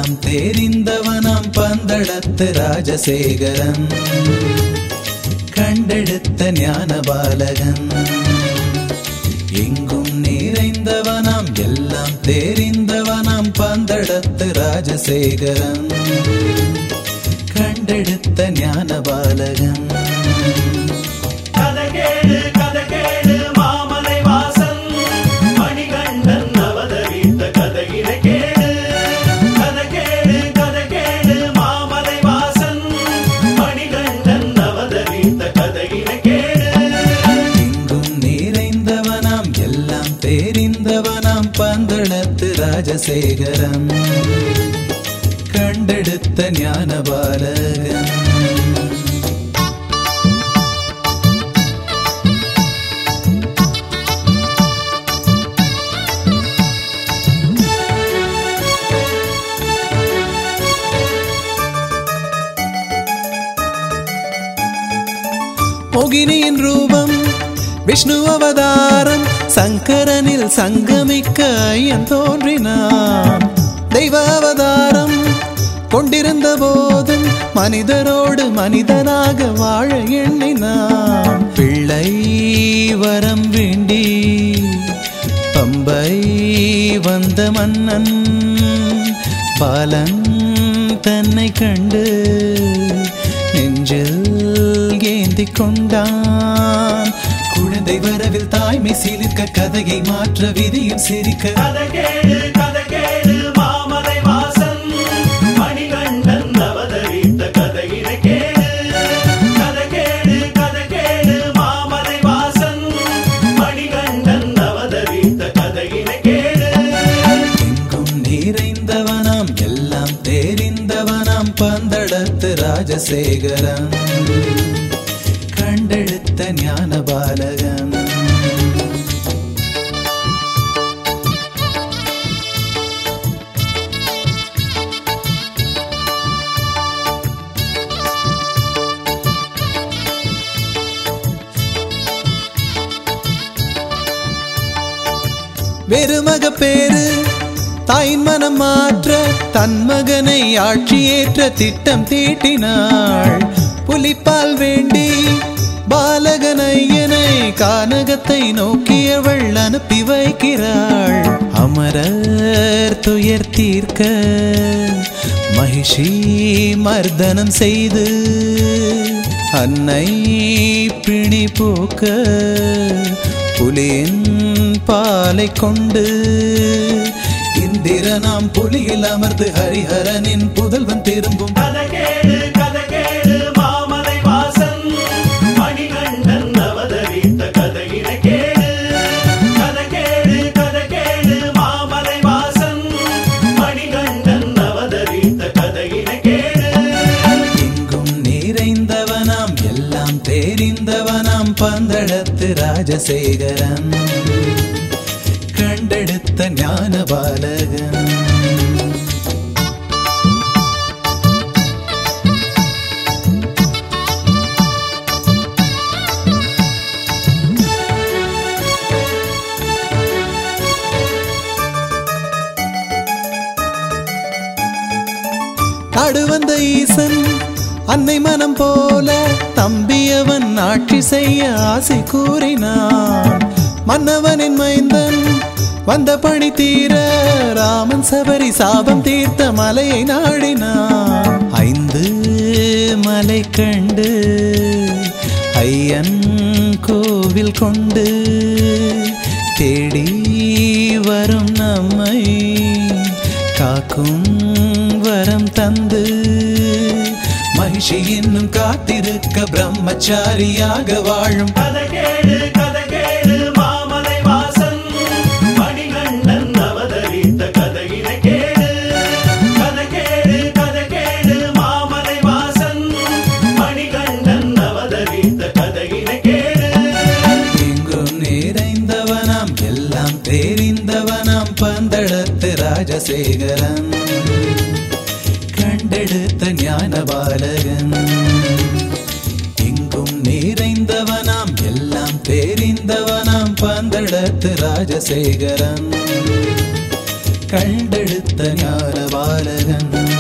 எல்லாம் தெரிந்தவனாம் பந்தளத்து ராஜசேகரன் கண்டெடுத்த ஞான பாலகன் எங்கும் நிறைந்தவனாம் எல்லாம் தெரிந்தவனாம் பந்தளத்து ராஜசேகரன் கண்டெடுத்த ஞான பாலகன் கதகேடு கதகேடு மாமலை வாசன் மணிகண்டன் அவதரித்த கதையினை கேடு கதகேடு கதகேடு மாமலை வாசன் மணிகண்டன் அவதரித்த கதையினை கேடு எங்கும் நிறைந்தவனாம் எல்லாம் தெரிந்தவனாம் பந்தளத்து ராஜசேகரம் கண்டெடுத்த ஞான பாலகன் மோகினியின் ரூபம் விஷ்ணு அவதாரம் சங்கரனில் சங்கமிக்க ஐயன் தோன்றினான் தெய்வ அவதாரம் கொண்டிருந்த போதும் மனிதரோடு மனிதனாக வாழ எண்ணினான் பிள்ளை வரம் வேண்டி பம்பை வந்த மன்னன் பாலன் தன்னை கண்டு நெஞ்சில் ஏந்தி கொண்டான் குழந்தை வரவில் தாய்மை சிலிர்க்க கதையை மாற்ற விதியும் சிரிக்க கதகேடு கதகேடு மாமலை வாசன் மணிகண்டன் அவதரித்த கதையினை கேடு கதகேடு கதகேடு மாமலை வாசன் மணிகண்டன் அவதரித்த கதையினை கேடு எங்கும் நிறைந்தவனாம் எல்லாம் தெரிந்தவனாம் பந்தளத்து ராஜசேகரன் கண்டெடுத்த ஞான பாலகன் வெறுமக பேரு தாயின் மனம் மாற்ற தன் மகனை ஆட்சியேற்ற திட்டம் தீட்டினாள் புலிப்பால் வேண்டி பாலகனையனை கானகத்தை நோக்கியவள் அனுப்பி வைக்கிறாள் அமரர் துயர் தீர்க்க மகிஷி மர்தனம் செய்து அன்னை பிணி போக்க புலியின் பாலை கொண்டு இந்திரனாம் புலியில் அமர்ந்து ஹரிஹரனின் புதல்வன் திரும்பும் கதகேடு கதகேடு மாமலை வாசன் மணிகண்டன் அவதரித்த கதையினை கேடு கதகேடு கதகேடு மாமலை வாசன் மணிகண்டன் அவதரித்த கதையினை கேடு எங்கும் நிறைந்தவனாம் எல்லாம் தெரிந்தவனாம் பந்தளத்து ராஜசேகரன் கண்டெடுத்த ஞான பாலகன் காடு வந்த ஈசன் அன்னை மனம் போல தம்பியவன் ஆட்சி செய்ய ஆசை கூறினான் மன்னவனின் மைந்தன் வந்த பணி தீர ராமன் சபரி சாபம் தீர்த்த மலையை நாடினான் ஐந்து மலை கண்டு ஐயன் கோவில் கொண்டு தேடி வரும் நம்மை காக்கும் வரம் தந்து மகிஷி என்னும் காத்திருக்க பிரம்மச்சாரியாக வாழும் கதகேடு கதகேடு மாமலை வாசன் மணிகண்டன் அவதரித்த கதையினை கேடு கதகேடு கதகேடு மாமலை வாசன் மணிகண்டன் அவதரித்த கதையினை கேடு எங்கும் நிறைந்தவனாம் எல்லாம் தெரிந்தவனாம் பந்தளத்து ராஜசேகரன் கண்டெடுத்த ஞான பாலகன் எங்கும் நிறைந்தவனாம் எல்லாம் தெரிந்தவனாம் பந்தளத்து ராஜசேகரன் கண்டெடுத்த ஞான பாலகன்